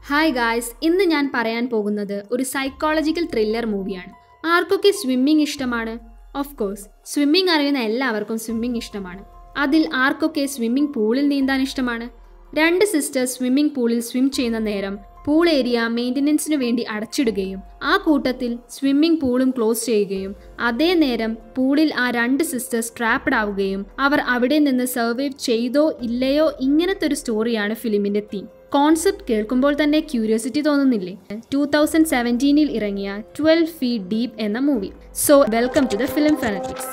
hi guys ഇന്ന് ഞാൻ പറയാൻ പോകുന്നത് ഒരു സൈക്കോളജിക്കൽ ത്രില്ലർ മൂവിയാണ് ആർക്കൊക്കെ സ്വിമ്മിംഗ് ഇഷ്ടമാണ് ഓഫ് കോഴ്സ് സ്വിമ്മിംഗ് അറിയുന്ന എല്ലാവർക്കും സ്വിമ്മിംഗ് ഇഷ്ടമാണ് അതിൽ ആർക്കൊക്കെ സ്വിമ്മിംഗ് പൂളിൽ നീന്താൻ ഇഷ്ടമാണ് രണ്ട് സിസ്റ്റേഴ്സ് സ്വിമ്മിംഗ് പൂളിൽ സ്വിം ചെയ്യുന്ന നേരം പൂൾ ഏരിയ മെയിൻ്റനൻസിനു വേണ്ടി അടച്ചിടുകയും ആ കൂട്ടത്തിൽ സ്വിമ്മിംഗ് പൂളും ക്ലോസ് ചെയ്യുകയും അതേ നേരം പൂളിൽ ആ രണ്ട് സിസ്റ്റേഴ്സ് ട്രാപ്ഡ് ആവുകയും അവർ അവിടെ നിന്ന് സർവൈവ് ചെയ്തോ ഇല്ലയോ ഇങ്ങനത്തെ ഒരു സ്റ്റോറിയാണ് ഫിലിമിന്റെ തീം കോൺസെപ്റ്റ് കേൾക്കുമ്പോൾ തന്നെ ക്യൂരിയോസിറ്റി തോന്നുന്നില്ലേ ടൂ തൗസൻഡ് സെവൻറ്റീനിൽ ഇറങ്ങിയ ട്വൽവ് ഫീറ്റ് ഡീപ്പ് എന്ന movie so welcome to the film fanatics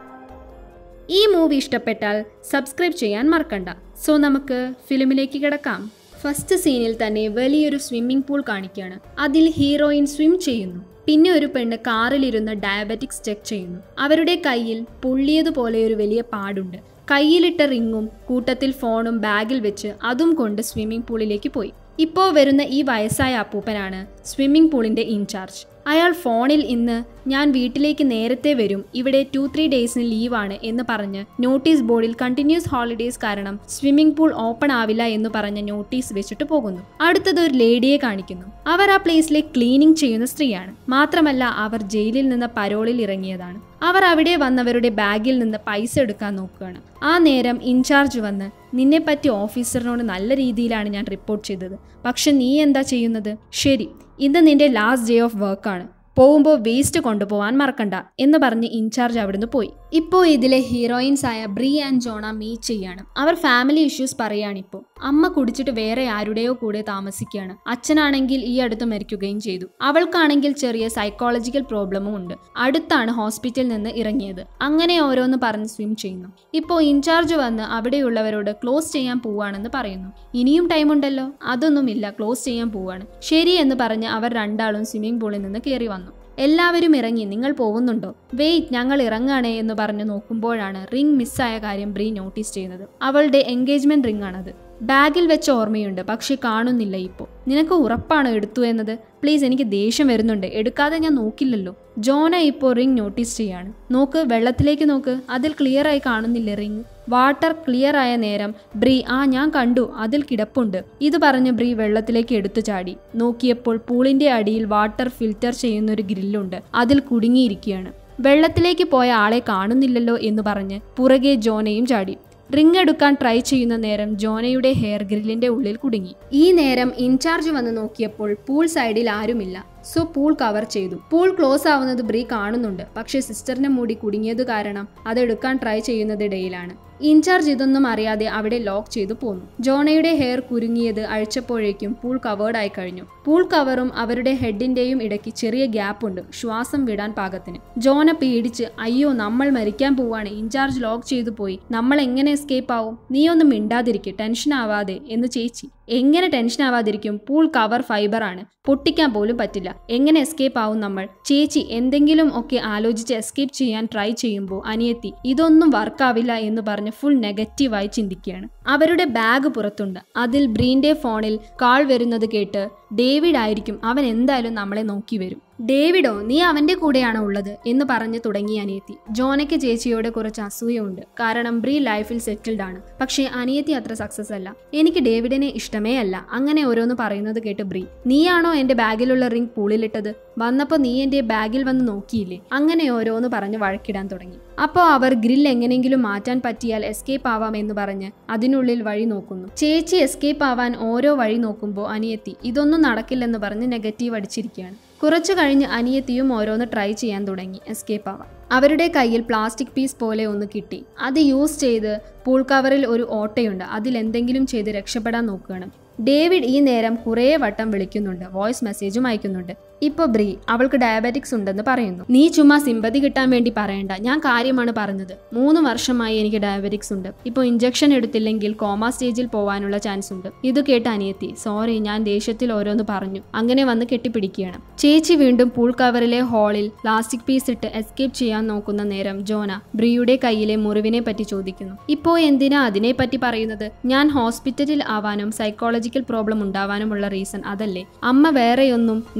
ഈ മൂവി ഇഷ്ടപ്പെട്ടാൽ സബ്സ്ക്രൈബ് ചെയ്യാൻ മറക്കണ്ട സോ നമുക്ക് ഫിലിമിലേക്ക് കിടക്കാം ഫസ്റ്റ് സീനിൽ തന്നെ വലിയൊരു സ്വിമ്മിംഗ് പൂൾ കാണിക്കുകയാണ് അതിൽ ഹീറോയിൻ സ്വിം ചെയ്യുന്നു പിന്നെ ഒരു പെണ്ണ് കാറിലിരുന്ന് ഡയബറ്റിക്സ് ചെക്ക് ചെയ്യുന്നു അവരുടെ കയ്യിൽ പൊള്ളിയതുപോലെ ഒരു വലിയ പാടുണ്ട് കയ്യിലിട്ട റിങ്ങും കൂട്ടത്തിൽ ഫോണും ബാഗിൽ വെച്ച് അതും കൊണ്ട് സ്വിമ്മിംഗ് പൂളിലേക്ക് പോയി ഇപ്പോൾ വരുന്ന ഈ വയസ്സായ അപ്പൂപ്പനാണ് സ്വിമ്മിംഗ് പൂളിൻ്റെ ഇൻചാർജ് അയാൾ ഫോണിൽ ഇന്ന് ഞാൻ വീട്ടിലേക്ക് നേരത്തെ വരും ഇവിടെ ടു ത്രീ ഡേയ്സിന് ലീവാണ് എന്ന് പറഞ്ഞ് നോട്ടീസ് ബോർഡിൽ കണ്ടിന്യൂസ് ഹോളിഡേയ്സ് കാരണം സ്വിമ്മിംഗ് പൂൾ ഓപ്പൺ ആവില്ല എന്ന് പറഞ്ഞ് നോട്ടീസ് വെച്ചിട്ട് പോകുന്നു അടുത്തത് ഒരു ലേഡിയെ കാണിക്കുന്നു അവർ ആ പ്ലേസിലെ ക്ലീനിങ് ചെയ്യുന്ന സ്ത്രീയാണ് മാത്രമല്ല അവർ ജയിലിൽ നിന്ന് പരോളിൽ ഇറങ്ങിയതാണ് അവർ അവിടെ വന്നവരുടെ ബാഗിൽ നിന്ന് പൈസ എടുക്കാൻ നോക്കുകയാണ് ആ നേരം ഇൻചാർജ് വന്ന് നിന്നെപ്പറ്റി ഓഫീസറിനോട് നല്ല രീതിയിലാണ് ഞാൻ റിപ്പോർട്ട് ചെയ്തത് പക്ഷെ നീ എന്താ ചെയ്യുന്നത് ശരി ഇന്ന് നിന്റെ ലാസ്റ്റ് ഡേ ഓഫ് വർക്കാണ് പോകുമ്പോൾ വേസ്റ്റ് കൊണ്ടുപോകാൻ മറക്കണ്ട എന്ന് പറഞ്ഞ് ഇൻചാർജ് അവിടുന്ന് പോയി ഇപ്പോൾ ഇതിലെ ഹീറോയിൻസ് ആയ ബ്രീ ആൻഡ് ജോണ മീറ്റ് ചെയ്യാണ് അവർ ഫാമിലി ഇഷ്യൂസ് പറയാണിപ്പോൾ അമ്മ കുടിച്ചിട്ട് വേറെ ആരുടെയോ കൂടെ താമസിക്കുകയാണ് അച്ഛനാണെങ്കിൽ ഈ അടുത്ത് മരിക്കുകയും ചെയ്തു അവൾക്കാണെങ്കിൽ ചെറിയ സൈക്കോളജിക്കൽ പ്രോബ്ലമും ഉണ്ട് അടുത്താണ് ഹോസ്പിറ്റലിൽ നിന്ന് ഇറങ്ങിയത് അങ്ങനെ ഓരോന്ന് പറഞ്ഞ് സ്വിം ചെയ്യുന്നു ഇപ്പോൾ ഇൻചാർജ് വന്ന് അവിടെയുള്ളവരോട് ക്ലോസ് ചെയ്യാൻ പോവാണെന്ന് പറയുന്നു ഇനിയും ടൈം ഉണ്ടല്ലോ അതൊന്നുമില്ല ക്ലോസ് ചെയ്യാൻ പോവാണ് ശരി എന്ന് പറഞ്ഞ് അവർ രണ്ടാളും സ്വിമ്മിംഗ് പൂളിൽ നിന്ന് കയറി വന്നു എല്ലാവരും ഇറങ്ങി നിങ്ങൾ പോകുന്നുണ്ടോ വെയിറ്റ് ഞങ്ങൾ ഇറങ്ങാണേ എന്ന് പറഞ്ഞ് നോക്കുമ്പോഴാണ് റിംഗ് മിസ്സായ കാര്യം ബ്രീ നോട്ടീസ് ചെയ്യുന്നത് അവളുടെ എൻഗേജ്മെന്റ് റിംഗ് ആണത് ബാഗിൽ വെച്ച ഓർമ്മയുണ്ട് പക്ഷെ കാണുന്നില്ല ഇപ്പോൾ നിനക്ക് ഉറപ്പാണോ എടുത്തു എന്നത് പ്ലീസ് എനിക്ക് ദേഷ്യം വരുന്നുണ്ട് എടുക്കാതെ ഞാൻ നോക്കില്ലല്ലോ ജോന ഇപ്പോൾ റിംഗ് നോട്ടീസ് ചെയ്യാണ് നോക്ക് വെള്ളത്തിലേക്ക് നോക്ക് അതിൽ ക്ലിയർ ആയി കാണുന്നില്ല റിംഗ് വാട്ടർ ക്ലിയർ ആയ നേരം ബ്രീ ആ ഞാൻ കണ്ടു അതിൽ കിടപ്പുണ്ട് ഇത് പറഞ്ഞ് ബ്രീ വെള്ളത്തിലേക്ക് എടുത്തു ചാടി നോക്കിയപ്പോൾ പൂളിന്റെ അടിയിൽ വാട്ടർ ഫിൽറ്റർ ചെയ്യുന്ന ഒരു ഗ്രില്ലുണ്ട് അതിൽ കുടുങ്ങിയിരിക്കുകയാണ് വെള്ളത്തിലേക്ക് പോയ ആളെ കാണുന്നില്ലല്ലോ എന്ന് പറഞ്ഞ് പുറകെ ജോനയും ചാടി റിംഗ് എടുക്കാൻ ട്രൈ ചെയ്യുന്ന നേരം ജോനയുടെ ഹെയർ ഗ്രില്ലിന്റെ ഉള്ളിൽ കുടുങ്ങി ഈ നേരം ഇൻചാർജ് വന്ന് നോക്കിയപ്പോൾ പൂൾ സൈഡിൽ ആരുമില്ല സോ പൂൾ കവർ ചെയ്തു പൂൾ ക്ലോസ് ആവുന്നത് ബ്രീ കാണുന്നുണ്ട് പക്ഷേ സിസ്റ്ററിന്റെ മുടി കുടുങ്ങിയത് കാരണം അതെടുക്കാൻ ട്രൈ ചെയ്യുന്നതിടയിലാണ് ഇൻചാർജ് ഇതൊന്നും അറിയാതെ അവിടെ ലോക്ക് ചെയ്തു പോന്നു ജോണയുടെ ഹെയർ കുരുങ്ങിയത് അഴിച്ചപ്പോഴേക്കും പൂൾ കവേർഡ് ആയി കഴിഞ്ഞു പൂൾ കവറും അവരുടെ ഹെഡിന്റെയും ഇടയ്ക്ക് ചെറിയ ഗ്യാപ്പ് ഉണ്ട് ശ്വാസം വിടാൻ പാകത്തിന് ജോന പേടിച്ച് അയ്യോ നമ്മൾ മരിക്കാൻ പോവാണ് ഇൻചാർജ് ലോക്ക് ചെയ്തു പോയി നമ്മൾ എങ്ങനെ എസ്കേപ്പ് ആവും നീ ഒന്നും മിണ്ടാതിരിക്കെ ടെൻഷൻ ആവാതെ എന്ന് ചേച്ചി എങ്ങനെ ടെൻഷൻ ആവാതിരിക്കും പൂൾ കവർ ഫൈബർ ആണ് പൊട്ടിക്കാൻ പോലും പറ്റില്ല എങ്ങനെ എസ്കേപ്പ് ആവും നമ്മൾ ചേച്ചി എന്തെങ്കിലും ഒക്കെ ആലോചിച്ച് എസ്കേപ്പ് ചെയ്യാൻ ട്രൈ ചെയ്യുമ്പോൾ അനിയത്തി ഇതൊന്നും വർക്കാവില്ല എന്ന് പറഞ്ഞ് ഫുൾ നെഗറ്റീവായി ചിന്തിക്കുകയാണ് അവരുടെ ബാഗ് പുറത്തുണ്ട് അതിൽ ബ്രീന്റെ ഫോണിൽ കാൾ വരുന്നത് കേട്ട് ഡേവിഡ് ആയിരിക്കും അവൻ എന്തായാലും നമ്മളെ നോക്കി വരും ഡേവിഡോ നീ അവന്റെ കൂടെയാണോ ഉള്ളത് എന്ന് പറഞ്ഞ് തുടങ്ങി അനിയത്തി ജോനയ്ക്ക് ചേച്ചിയോട് കുറച്ച് അസൂയുണ്ട് കാരണം ബ്രീ ലൈഫിൽ സെറ്റിൽഡ് ആണ് പക്ഷേ അനിയത്തി അത്ര സക്സസ് അല്ല എനിക്ക് ഡേവിഡിനെ ഇഷ്ടമേ അല്ല അങ്ങനെ ഓരോന്ന് പറയുന്നത് കേട്ട് ബ്രീ നീയാണോ എന്റെ ബാഗിലുള്ള റിംഗ് പൂളിലിട്ടത് വന്നപ്പോൾ നീ എന്റെ ബാഗിൽ വന്ന് നോക്കിയില്ലേ അങ്ങനെ ഓരോന്ന് പറഞ്ഞ് വഴക്കിടാൻ തുടങ്ങി അപ്പോൾ അവർ ഗ്രിൽ എങ്ങനെയെങ്കിലും മാറ്റാൻ പറ്റിയാൽ എസ്കേപ്പ് ആവാം എന്ന് പറഞ്ഞ് അതിനുള്ളിൽ വഴി നോക്കുന്നു ചേച്ചി എസ്കേപ്പ് ആവാൻ ഓരോ വഴി നോക്കുമ്പോൾ അനിയത്തി ഇതൊന്നും നടക്കില്ലെന്ന് പറഞ്ഞ് നെഗറ്റീവ് അടിച്ചിരിക്കുകയാണ് കുറച്ചു കഴിഞ്ഞ് അനിയത്തിയും ഓരോന്ന് ട്രൈ ചെയ്യാൻ തുടങ്ങി എസ്കേപ്പ് ആവാൻ അവരുടെ കയ്യിൽ പ്ലാസ്റ്റിക് പീസ് പോലെ ഒന്ന് കിട്ടി അത് യൂസ് ചെയ്ത് പൂൾ കവറിൽ ഒരു ഓട്ടയുണ്ട് അതിൽ എന്തെങ്കിലും ചെയ്ത് രക്ഷപ്പെടാൻ നോക്കുകയാണ് ഡേവിഡ് ഈ നേരം കുറേ വട്ടം വിളിക്കുന്നുണ്ട് വോയിസ് മെസ്സേജും അയക്കുന്നുണ്ട് ഇപ്പൊ ബ്രീ അവൾക്ക് ഡയബറ്റിക്സ് ഉണ്ടെന്ന് പറയുന്നു നീ ചുമ്മാ സിമ്പതി കിട്ടാൻ വേണ്ടി പറയണ്ട ഞാൻ കാര്യമാണ് പറഞ്ഞത് മൂന്ന് വർഷമായി എനിക്ക് ഡയബറ്റിക്സ് ഉണ്ട് ഇപ്പോൾ ഇഞ്ചക്ഷൻ എടുത്തില്ലെങ്കിൽ കോമ സ്റ്റേജിൽ പോവാനുള്ള ചാൻസ് ഉണ്ട് ഇത് കേട്ട് അനിയത്തി സോറി ഞാൻ ദേഷ്യത്തിൽ ഓരോന്ന് പറഞ്ഞു അങ്ങനെ വന്ന് കെട്ടിപ്പിടിക്കുകയാണ് ചേച്ചി വീണ്ടും പൂൾ കവറിലെ ഹാളിൽ പ്ലാസ്റ്റിക് പീസ് ഇട്ട് എസ്കേപ്പ് ചെയ്യാൻ നോക്കുന്ന നേരം ജോന ബ്രിയുടെ കയ്യിലെ മുറിവിനെ പറ്റി ചോദിക്കുന്നു ഇപ്പോ എന്തിനാ അതിനെപ്പറ്റി പറയുന്നത് ഞാൻ ഹോസ്പിറ്റലിൽ ആവാനും സൈക്കോളജിക്കൽ പ്രോബ്ലം ഉണ്ടാവാനുമുള്ള റീസൺ അതല്ലേ അമ്മ വേറെയൊന്നും നീ വേറെ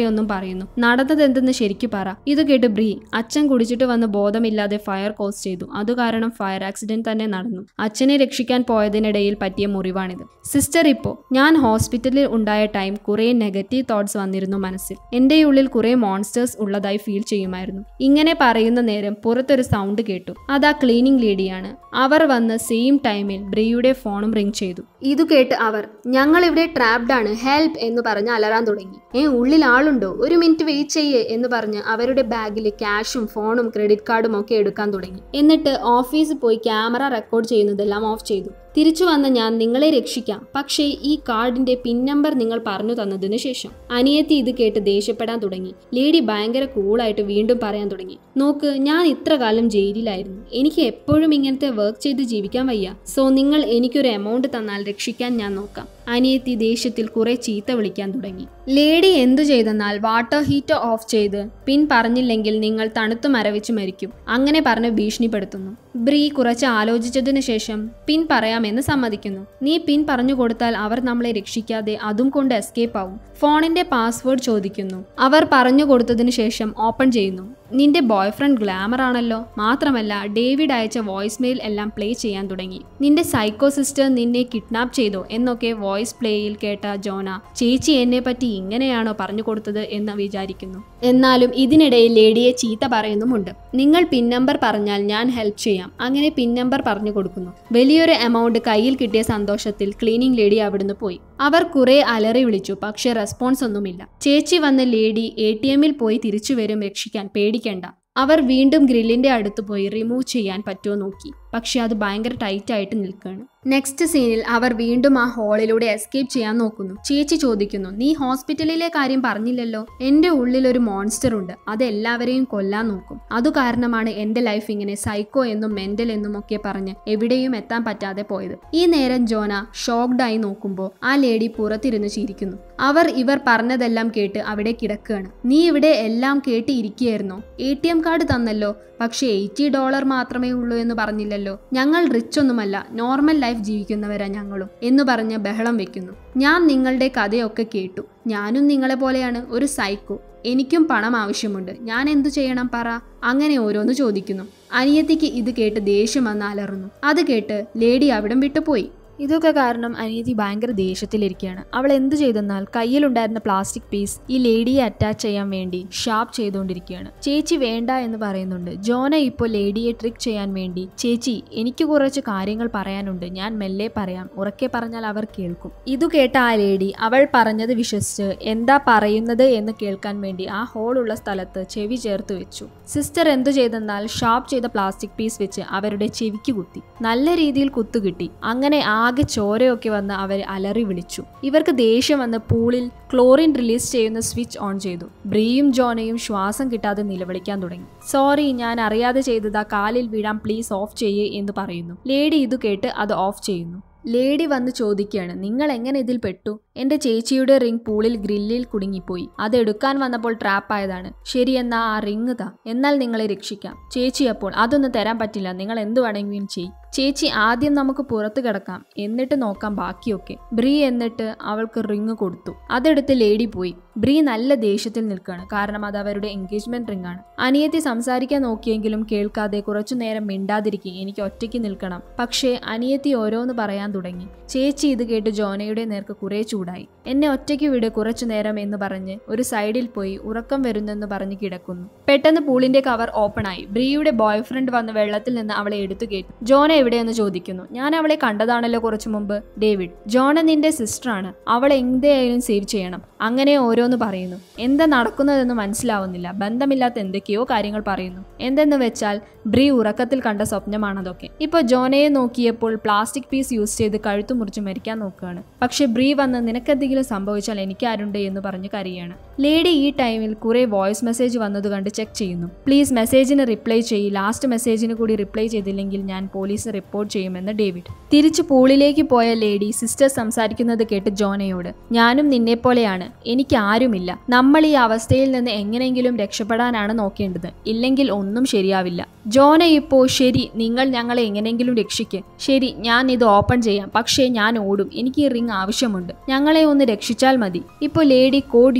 കഥയൊന്നും പറയുന്നു നടന്നത് എന്തെന്ന് ശരിക്കു പറ ഇത് കേട്ട് ബ്രീ അച്ഛൻ കുടിച്ചിട്ട് വന്ന് ബോധമില്ലാതെ ഫയർ കോസ് ചെയ്തു അത് കാരണം ഫയർ ആക്സിഡന്റ് തന്നെ നടന്നു അച്ഛനെ രക്ഷിക്കാൻ പോയതിനിടയിൽ പറ്റിയ മുറിവാണിത് സിസ്റ്റർ ഇപ്പോ ഞാൻ ഹോസ്പിറ്റലിൽ ഉണ്ടായ ടൈം കുറെ നെഗറ്റീവ് തോട്ട്സ് വന്നിരുന്നു മനസ്സിൽ എൻ്റെ ഉള്ളിൽ കുറെ മോൺസ്റ്റേഴ്സ് ഉള്ളതായി ഫീൽ ചെയ്യുമായിരുന്നു ഇങ്ങനെ പറയുന്ന നേരം പുറത്തൊരു സൗണ്ട് കേട്ടു അതാ ക്ലീനിങ് ലേഡിയാണ് അവർ വന്ന് സെയിം ടൈമിൽ ബ്രിയുടെ ഫോണും റിംഗ് ചെയ്തു ഇതു കേട്ട് അവർ ഞങ്ങൾ ഇവിടെ ട്രാപ്ഡ് ആണ് ഹെൽപ്പ് എന്ന് പറഞ്ഞ് അലറാൻ തുടങ്ങി ഏ ഉള്ളിൽ ആളുണ്ടോ ഒരു മിനിറ്റ് വെയിറ്റ് ചെയ്യേ എന്ന് പറഞ്ഞ് അവരുടെ ബാഗിൽ ക്യാഷും ഫോണും ക്രെഡിറ്റ് കാർഡും ഒക്കെ എടുക്കാൻ തുടങ്ങി എന്നിട്ട് ഓഫീസിൽ പോയി ക്യാമറ റെക്കോർഡ് ചെയ്യുന്നതെല്ലാം ഓഫ് ചെയ്തു തിരിച്ചു വന്ന ഞാൻ നിങ്ങളെ രക്ഷിക്കാം പക്ഷേ ഈ കാർഡിന്റെ പിൻ നമ്പർ നിങ്ങൾ പറഞ്ഞു തന്നതിനു ശേഷം അനിയത്തി ഇത് കേട്ട് ദേഷ്യപ്പെടാൻ തുടങ്ങി ലേഡി ഭയങ്കര കൂളായിട്ട് വീണ്ടും പറയാൻ തുടങ്ങി നോക്ക് ഞാൻ ഇത്ര കാലം ജയിലിലായിരുന്നു എനിക്ക് എപ്പോഴും ഇങ്ങനത്തെ വർക്ക് ചെയ്ത് ജീവിക്കാൻ വയ്യ സോ നിങ്ങൾ എനിക്കൊരു എമൗണ്ട് തന്നാൽ രക്ഷിക്കാൻ ഞാൻ നോക്കാം അനിയത്തി ദേഷ്യത്തിൽ കുറെ ചീത്ത വിളിക്കാൻ തുടങ്ങി ലേഡി എന്തു ചെയ്തെന്നാൽ വാട്ടർ ഹീറ്റർ ഓഫ് ചെയ്ത് പിൻ പറഞ്ഞില്ലെങ്കിൽ നിങ്ങൾ തണുത്തു മരവിച്ച് മരിക്കും അങ്ങനെ പറഞ്ഞ് ഭീഷണിപ്പെടുത്തുന്നു ബ്രീ കുറച്ച് ആലോചിച്ചതിനു ശേഷം പിൻ പറയാമെന്ന് സമ്മതിക്കുന്നു നീ പിൻ പറഞ്ഞു കൊടുത്താൽ അവർ നമ്മളെ രക്ഷിക്കാതെ അതും കൊണ്ട് എസ്കേപ്പ് ആവും ഫോണിന്റെ പാസ്വേഡ് ചോദിക്കുന്നു അവർ പറഞ്ഞു കൊടുത്തതിനു ശേഷം ഓപ്പൺ ചെയ്യുന്നു നിന്റെ ബോയ്ഫ്രണ്ട് ഗ്ലാമർ ആണല്ലോ മാത്രമല്ല ഡേവിഡ് അയച്ച വോയിസ് മെയിൽ എല്ലാം പ്ലേ ചെയ്യാൻ തുടങ്ങി നിന്റെ സൈക്കോ സിസ്റ്റർ നിന്നെ കിഡ്നാപ്പ് ചെയ്തോ എന്നൊക്കെ വോയിസ് പ്ലേയിൽ കേട്ട ജോന ചേച്ചി എന്നെ പറ്റി ഇങ്ങനെയാണോ പറഞ്ഞു കൊടുത്തത് എന്ന് വിചാരിക്കുന്നു എന്നാലും ഇതിനിടയിൽ ലേഡിയെ ചീത്ത പറയുന്നുമുണ്ട് നിങ്ങൾ പിൻ നമ്പർ പറഞ്ഞാൽ ഞാൻ ഹെൽപ്പ് ചെയ്യാം അങ്ങനെ പിൻ നമ്പർ പറഞ്ഞു കൊടുക്കുന്നു വലിയൊരു എമൗണ്ട് കയ്യിൽ കിട്ടിയ സന്തോഷത്തിൽ ക്ലീനിങ് ലേഡി അവിടുന്ന് പോയി അവർ കുറെ അലറി വിളിച്ചു പക്ഷെ റെസ്പോൺസ് ഒന്നുമില്ല ചേച്ചി വന്ന ലേഡി എ ടി എമ്മിൽ പോയി തിരിച്ചു വരും രക്ഷിക്കാൻ പേടിക്കണ്ട അവർ വീണ്ടും ഗ്രില്ലിന്റെ അടുത്ത് പോയി റിമൂവ് ചെയ്യാൻ പറ്റുമോ നോക്കി പക്ഷെ അത് ഭയങ്കര ടൈറ്റ് ആയിട്ട് നിൽക്കുകയാണ് നെക്സ്റ്റ് സീനിൽ അവർ വീണ്ടും ആ ഹാളിലൂടെ എസ്കേപ്പ് ചെയ്യാൻ നോക്കുന്നു ചേച്ചി ചോദിക്കുന്നു നീ ഹോസ്പിറ്റലിലെ കാര്യം പറഞ്ഞില്ലല്ലോ എന്റെ ഉള്ളിൽ ഒരു മോൺസ്റ്റർ ഉണ്ട് അത് എല്ലാവരെയും കൊല്ലാൻ നോക്കും അതു കാരണമാണ് എന്റെ ലൈഫ് ഇങ്ങനെ സൈക്കോ എന്നും മെന്റൽ എന്നും ഒക്കെ പറഞ്ഞ് എവിടെയും എത്താൻ പറ്റാതെ പോയത് ഈ നേരം ജോന ഷോക്ക്ഡ് ആയി നോക്കുമ്പോൾ ആ ലേഡി പുറത്തിരുന്ന് ചിരിക്കുന്നു അവർ ഇവർ പറഞ്ഞതെല്ലാം കേട്ട് അവിടെ കിടക്കുകയാണ് നീ ഇവിടെ എല്ലാം കേട്ട് ഇരിക്കുകയായിരുന്നോ എ ടി എം കാർഡ് തന്നല്ലോ പക്ഷേ എയ്റ്റി ഡോളർ മാത്രമേ ഉള്ളൂ എന്ന് പറഞ്ഞില്ലല്ലോ ഞങ്ങൾ റിച്ച് ഒന്നുമല്ല നോർമൽ ലൈഫ് ജീവിക്കുന്നവരാ ഞങ്ങളും എന്ന് പറഞ്ഞ് ബഹളം വെക്കുന്നു ഞാൻ നിങ്ങളുടെ കഥയൊക്കെ കേട്ടു ഞാനും നിങ്ങളെ പോലെയാണ് ഒരു സൈക്കോ എനിക്കും പണം ആവശ്യമുണ്ട് ഞാൻ എന്തു ചെയ്യണം പറ അങ്ങനെ ഓരോന്ന് ചോദിക്കുന്നു അനിയത്തിക്ക് ഇത് കേട്ട് ദേഷ്യം വന്ന് അലറുന്നു അത് കേട്ട് ലേഡി അവിടം വിട്ടു പോയി ഇതൊക്കെ കാരണം അനിയത്തി ഭയങ്കര ദേഷ്യത്തിലിരിക്കുകയാണ് അവൾ എന്ത് ചെയ്തെന്നാൽ കയ്യിലുണ്ടായിരുന്ന പ്ലാസ്റ്റിക് പീസ് ഈ ലേഡിയെ അറ്റാച്ച് ചെയ്യാൻ വേണ്ടി ഷാർപ്പ് ചെയ്തുകൊണ്ടിരിക്കുകയാണ് ചേച്ചി വേണ്ട എന്ന് പറയുന്നുണ്ട് ജോന ഇപ്പോൾ ലേഡിയെ ട്രിക്ക് ചെയ്യാൻ വേണ്ടി ചേച്ചി എനിക്ക് കുറച്ച് കാര്യങ്ങൾ പറയാനുണ്ട് ഞാൻ മെല്ലെ പറയാം ഉറക്കെ പറഞ്ഞാൽ അവർ കേൾക്കും ഇതു കേട്ട ആ ലേഡി അവൾ പറഞ്ഞത് വിശ്വസിച്ച് എന്താ പറയുന്നത് എന്ന് കേൾക്കാൻ വേണ്ടി ആ ഹോളുള്ള സ്ഥലത്ത് ചെവി ചേർത്ത് വെച്ചു സിസ്റ്റർ എന്തു ചെയ്തെന്നാൽ ഷാർപ്പ് ചെയ്ത പ്ലാസ്റ്റിക് പീസ് വെച്ച് അവരുടെ ചെവിക്ക് കുത്തി നല്ല രീതിയിൽ കുത്തു കിട്ടി അങ്ങനെ ആകെ ചോരയൊക്കെ വന്ന് അവർ അലറി വിളിച്ചു ഇവർക്ക് ദേഷ്യം വന്ന് പൂളിൽ ക്ലോറിൻ റിലീസ് ചെയ്യുന്ന സ്വിച്ച് ഓൺ ചെയ്തു ബ്രീയും ജോനയും ശ്വാസം കിട്ടാതെ നിലവിളിക്കാൻ തുടങ്ങി സോറി ഞാൻ അറിയാതെ ചെയ്തതാ കാലിൽ വീഴാൻ പ്ലീസ് ഓഫ് ചെയ്യേ എന്ന് പറയുന്നു ലേഡി ഇത് കേട്ട് അത് ഓഫ് ചെയ്യുന്നു ലേഡി വന്ന് ചോദിക്കുകയാണ് നിങ്ങൾ എങ്ങനെ ഇതിൽ പെട്ടു എന്റെ ചേച്ചിയുടെ റിംഗ് പൂളിൽ ഗ്രില്ലിൽ കുടുങ്ങിപ്പോയി അത് എടുക്കാൻ വന്നപ്പോൾ ട്രാപ്പ് ആയതാണ് ശരി എന്നാ ആ റിങ് താ എന്നാൽ നിങ്ങളെ രക്ഷിക്കാം ചേച്ചി അപ്പോൾ അതൊന്നും തരാൻ പറ്റില്ല നിങ്ങൾ എന്ത് വേണമെങ്കിലും ചെയ് ചേച്ചി ആദ്യം നമുക്ക് പുറത്ത് കിടക്കാം എന്നിട്ട് നോക്കാം ബാക്കിയൊക്കെ ബ്രീ എന്നിട്ട് അവൾക്ക് റിങ് കൊടുത്തു അതെടുത്ത് ലേഡി പോയി ബ്രീ നല്ല ദേഷ്യത്തിൽ നിൽക്കുകയാണ് കാരണം അത് അവരുടെ എൻഗേജ്മെന്റ് റിംഗ് ആണ് അനിയത്തി സംസാരിക്കാൻ നോക്കിയെങ്കിലും കേൾക്കാതെ കുറച്ചു നേരം മിണ്ടാതിരിക്കും എനിക്ക് ഒറ്റയ്ക്ക് നിൽക്കണം പക്ഷേ അനിയത്തി ഓരോന്ന് പറയാൻ തുടങ്ങി ചേച്ചി ഇത് കേട്ട് ജോനയുടെ നേർക്ക് കുറെ ചൂടായി എന്നെ ഒറ്റയ്ക്ക് വിട് കുറച്ചു നേരം എന്ന് പറഞ്ഞ് ഒരു സൈഡിൽ പോയി ഉറക്കം വരുന്നെന്ന് പറഞ്ഞ് കിടക്കുന്നു പെട്ടെന്ന് പൂളിന്റെ കവർ ഓപ്പൺ ആയി ബ്രീയുടെ ബോയ് ഫ്രണ്ട് വന്ന് വെള്ളത്തിൽ നിന്ന് അവളെ എടുത്തു കേട്ടു ജോന എവിടെയെന്ന് ചോദിക്കുന്നു ഞാൻ അവളെ കണ്ടതാണല്ലോ കുറച്ചു മുമ്പ് ഡേവിഡ് ജോന നിന്റെ സിസ്റ്ററാണ് അവളെ എന്തായാലും സേവ് ചെയ്യണം അങ്ങനെ ഓരോന്ന് പറയുന്നു എന്താ നടക്കുന്നതെന്ന് മനസ്സിലാവുന്നില്ല ബന്ധമില്ലാത്ത എന്തൊക്കെയോ കാര്യങ്ങൾ പറയുന്നു എന്തെന്ന് വെച്ചാൽ ബ്രീ ഉറക്കത്തിൽ കണ്ട സ്വപ്നമാണതൊക്കെ ഇപ്പോൾ ജോനയെ നോക്കിയപ്പോൾ പ്ലാസ്റ്റിക് പീസ് യൂസ് ചെയ്ത് കഴുത്തു മുറിച്ച് മരിക്കാൻ നോക്കുകയാണ് പക്ഷെ ബ്രീ വന്ന് നിനക്കെന്തെങ്കിലും സംഭവിച്ചാൽ എനിക്കാരുണ്ട് എന്ന് പറഞ്ഞ് കരയാണ് ലേഡി ഈ ടൈമിൽ കുറെ വോയിസ് മെസ്സേജ് വന്നത് കണ്ട് ചെക്ക് ചെയ്യുന്നു പ്ലീസ് മെസ്സേജിന് റിപ്ലൈ ചെയ്യ് ലാസ്റ്റ് മെസ്സേജിന് കൂടി റിപ്ലൈ ചെയ്തില്ലെങ്കിൽ ഞാൻ പോലീസ് റിപ്പോർട്ട് ചെയ്യുമെന്ന് ഡേവിഡ് തിരിച്ചു പൂളിലേക്ക് പോയ ലേഡി സിസ്റ്റർ സംസാരിക്കുന്നത് കേട്ട് ജോനയോട് ഞാനും നിന്നെ പോലെയാണ് എനിക്ക് ആരുമില്ല നമ്മൾ ഈ അവസ്ഥയിൽ നിന്ന് എങ്ങനെയെങ്കിലും രക്ഷപ്പെടാനാണ് നോക്കേണ്ടത് ഇല്ലെങ്കിൽ ഒന്നും ശരിയാവില്ല ജോന ഇപ്പോ ശരി നിങ്ങൾ ഞങ്ങളെ എങ്ങനെയെങ്കിലും രക്ഷിക്ക് ശരി ഞാൻ ഇത് ഓപ്പൺ ചെയ്യാം പക്ഷേ ഞാൻ ഓടും എനിക്ക് ഈ റിംഗ് ആവശ്യമുണ്ട് ഞങ്ങളെ ഒന്ന് രക്ഷിച്ചാൽ മതി ഇപ്പോൾ ലേഡി കോഡ് യൂസ് ചെയ്ത്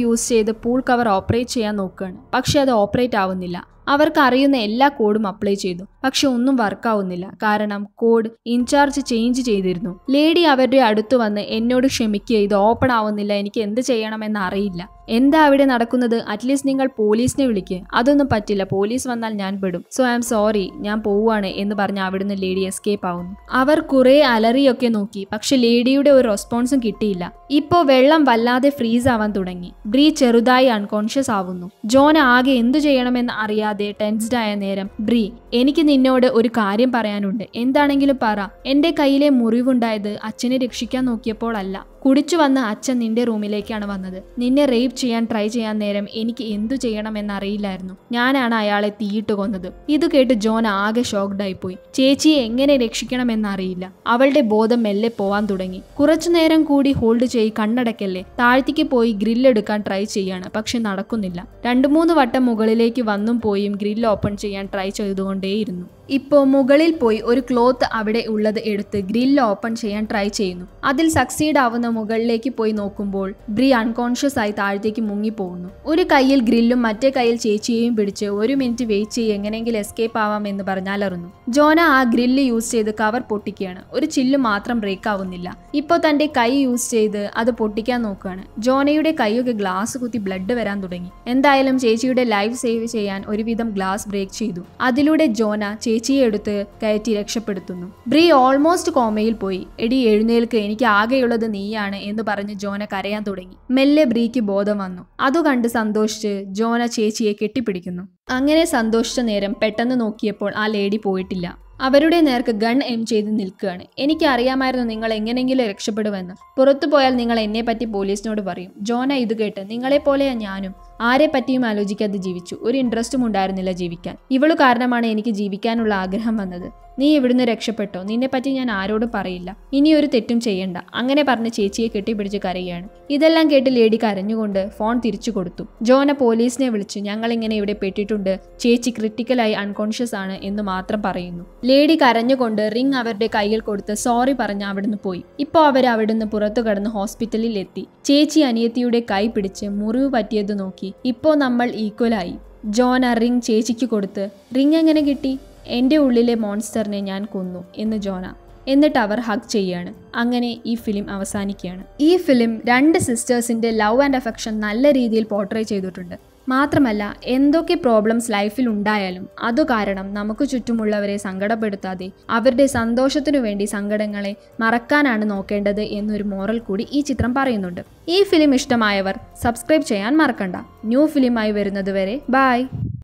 ചെയ്ത് പൂൾ കവർ ഓപ്പറേറ്റ് ചെയ്യാൻ നോക്കുകയാണ് പക്ഷെ അത് ഓപ്പറേറ്റ് ആവുന്നില്ല അവർക്ക് അറിയുന്ന എല്ലാ കോഡും അപ്ലൈ ചെയ്തു പക്ഷെ ഒന്നും വർക്കാവുന്നില്ല കാരണം കോഡ് ഇൻചാർജ് ചേഞ്ച് ചെയ്തിരുന്നു ലേഡി അവരുടെ അടുത്ത് വന്ന് എന്നോട് ക്ഷമിക്കുക ഇത് ഓപ്പൺ ആവുന്നില്ല എനിക്ക് എന്ത് ചെയ്യണമെന്ന് അറിയില്ല എന്താ അവിടെ നടക്കുന്നത് അറ്റ്ലീസ്റ്റ് നിങ്ങൾ പോലീസിനെ വിളിക്കുക അതൊന്നും പറ്റില്ല പോലീസ് വന്നാൽ ഞാൻ പെടും സോ ഐ എം സോറി ഞാൻ പോവുകയാണ് എന്ന് പറഞ്ഞ് അവിടുന്ന് ലേഡി എസ്കേപ്പ് ആവുന്നു അവർ കുറെ അലറിയൊക്കെ നോക്കി പക്ഷെ ലേഡിയുടെ ഒരു റെസ്പോൺസും കിട്ടിയില്ല ഇപ്പോ വെള്ളം വല്ലാതെ ഫ്രീസ് ആവാൻ തുടങ്ങി ബ്രീ ചെറുതായി അൺകോൺഷ്യസ് ആവുന്നു ജോൻ ആകെ എന്തു ചെയ്യണമെന്ന് അറിയാതെ ടെൻസ്ഡ് ആയ നേരം ബ്രീ എനിക്ക് നിന്നോട് ഒരു കാര്യം പറയാനുണ്ട് എന്താണെങ്കിലും പറ എന്റെ കയ്യിലെ മുറിവുണ്ടായത് അച്ഛനെ രക്ഷിക്കാൻ നോക്കിയപ്പോൾ അല്ല കുടിച്ചു വന്ന അച്ഛൻ നിന്റെ റൂമിലേക്കാണ് വന്നത് നിന്നെ റേപ്പ് ചെയ്യാൻ ട്രൈ ചെയ്യാൻ നേരം എനിക്ക് എന്തു ചെയ്യണമെന്നറിയില്ലായിരുന്നു ഞാനാണ് അയാളെ തീയിട്ട് കൊന്നത് ഇത് കേട്ട് ജോൻ ആകെ ഷോക്ക്ഡായി പോയി ചേച്ചിയെ എങ്ങനെ രക്ഷിക്കണമെന്നറിയില്ല അവളുടെ ബോധം മെല്ലെ പോവാൻ തുടങ്ങി കുറച്ചു നേരം കൂടി ഹോൾഡ് ചെയ്ത് കണ്ണടക്കല്ലേ താഴ്ത്തിക്ക് പോയി ഗ്രില്ലെടുക്കാൻ ട്രൈ ചെയ്യാണ് പക്ഷെ നടക്കുന്നില്ല രണ്ടു മൂന്ന് വട്ടം മുകളിലേക്ക് വന്നും പോയും ഗ്രില്ല് ഓപ്പൺ ചെയ്യാൻ ട്രൈ ചെയ്തുകൊണ്ടേയിരുന്നു ഇപ്പോൾ മുകളിൽ പോയി ഒരു ക്ലോത്ത് അവിടെ ഉള്ളത് എടുത്ത് ഗ്രില്ല് ഓപ്പൺ ചെയ്യാൻ ട്രൈ ചെയ്യുന്നു അതിൽ സക്സീഡ് ആവുന്ന മുകളിലേക്ക് പോയി നോക്കുമ്പോൾ ബ്രി അൺകോൺഷ്യസ് ആയി താഴത്തേക്ക് മുങ്ങിപ്പോകുന്നു ഒരു കയ്യിൽ ഗ്രില്ലും മറ്റേ കയ്യിൽ ചേച്ചിയെയും പിടിച്ച് ഒരു മിനിറ്റ് വെയിറ്റ് ചെയ്ത് എങ്ങനെയെങ്കിലും എസ്കേപ്പ് ആവാം എന്ന് പറഞ്ഞാലറിഞ്ഞു ജോന ആ ഗ്രില്ല് യൂസ് ചെയ്ത് കവർ പൊട്ടിക്കുകയാണ് ഒരു ചില്ല് മാത്രം ബ്രേക്ക് ആവുന്നില്ല ഇപ്പോൾ തന്റെ കൈ യൂസ് ചെയ്ത് അത് പൊട്ടിക്കാൻ നോക്കുകയാണ് ജോനയുടെ കൈയൊക്കെ ഗ്ലാസ് കുത്തി ബ്ലഡ് വരാൻ തുടങ്ങി എന്തായാലും ചേച്ചിയുടെ ലൈഫ് സേവ് ചെയ്യാൻ ഒരുവിധം ഗ്ലാസ് ബ്രേക്ക് ചെയ്തു അതിലൂടെ ജോന ചേച്ചിയെ എടുത്ത് കയറ്റി രക്ഷപ്പെടുത്തുന്നു ബ്രീ ഓൾമോസ്റ്റ് കോമയിൽ പോയി എടി എഴുന്നേൽക്ക് എനിക്ക് ആകെയുള്ളത് നീയാണ് എന്ന് പറഞ്ഞ് ജോന കരയാൻ തുടങ്ങി മെല്ലെ ബ്രീക്ക് ബോധം വന്നു അതു കണ്ട് സന്തോഷിച്ച് ജോന ചേച്ചിയെ കെട്ടിപ്പിടിക്കുന്നു അങ്ങനെ സന്തോഷിച്ച നേരം പെട്ടെന്ന് നോക്കിയപ്പോൾ ആ ലേഡി പോയിട്ടില്ല അവരുടെ നേർക്ക് ഗൺ എം ചെയ്ത് നിൽക്കുകയാണ് എനിക്ക് അറിയാമായിരുന്നു നിങ്ങൾ എങ്ങനെയെങ്കിലും രക്ഷപ്പെടുമെന്ന് പുറത്തു പോയാൽ നിങ്ങൾ എന്നെ പറ്റി പോലീസിനോട് പറയും ജോന ഇത് കേട്ട് നിങ്ങളെപ്പോലെയാ ഞാനും ആരെ പറ്റിയും ആലോചിക്കാതെ ജീവിച്ചു ഒരു ഇൻട്രസ്റ്റും ഉണ്ടായിരുന്നില്ല ജീവിക്കാൻ ഇവളു കാരണമാണ് എനിക്ക് ജീവിക്കാനുള്ള ആഗ്രഹം വന്നത് നീ ഇവിടുന്ന് രക്ഷപ്പെട്ടോ നിന്നെപ്പറ്റി ഞാൻ ആരോടും പറയില്ല ഇനി ഒരു തെറ്റും ചെയ്യണ്ട അങ്ങനെ പറഞ്ഞ് ചേച്ചിയെ കെട്ടിപ്പിടിച്ച് കരയുകയാണ് ഇതെല്ലാം കേട്ട് ലേഡി കരഞ്ഞുകൊണ്ട് ഫോൺ തിരിച്ചു കൊടുത്തു ജോന പോലീസിനെ വിളിച്ചു ഞങ്ങൾ ഇങ്ങനെ ഇവിടെ പെട്ടിട്ടുണ്ട് ചേച്ചി ക്രിട്ടിക്കലായി അൺകോൺഷ്യസ് ആണ് എന്ന് മാത്രം പറയുന്നു ലേഡി കരഞ്ഞുകൊണ്ട് റിംഗ് അവരുടെ കയ്യിൽ കൊടുത്ത് സോറി പറഞ്ഞ് അവിടുന്ന് പോയി ഇപ്പോൾ അവർ അവിടുന്ന് പുറത്തു കടന്ന് ഹോസ്പിറ്റലിൽ എത്തി ചേച്ചി അനിയത്തിയുടെ കൈ പിടിച്ച് മുറിവ് പറ്റിയത് നോക്കി ഇപ്പോൾ നമ്മൾ ഈക്വലായി ജോന റിംഗ് ചേച്ചിക്ക് കൊടുത്ത് റിംഗ് എങ്ങനെ കിട്ടി എൻ്റെ ഉള്ളിലെ മോൺസ്റ്ററിനെ ഞാൻ കൊന്നു എന്ന് ജോന എന്നിട്ട് അവർ ഹഗ് ചെയ്യാണ് അങ്ങനെ ഈ ഫിലിം അവസാനിക്കുകയാണ് ഈ ഫിലിം രണ്ട് സിസ്റ്റേഴ്സിൻ്റെ ലവ് ആൻഡ് അഫെക്ഷൻ നല്ല രീതിയിൽ പോർട്രേ ചെയ്തിട്ടുണ്ട് മാത്രമല്ല എന്തൊക്കെ പ്രോബ്ലംസ് ലൈഫിൽ ഉണ്ടായാലും അതു കാരണം നമുക്ക് ചുറ്റുമുള്ളവരെ സങ്കടപ്പെടുത്താതെ അവരുടെ സന്തോഷത്തിനു വേണ്ടി സങ്കടങ്ങളെ മറക്കാനാണ് നോക്കേണ്ടത് എന്നൊരു മോറൽ കൂടി ഈ ചിത്രം പറയുന്നുണ്ട് ഈ ഫിലിം ഇഷ്ടമായവർ സബ്സ്ക്രൈബ് ചെയ്യാൻ മറക്കണ്ട ന്യൂ ഫിലിമായി വരുന്നത് വരെ ബായ്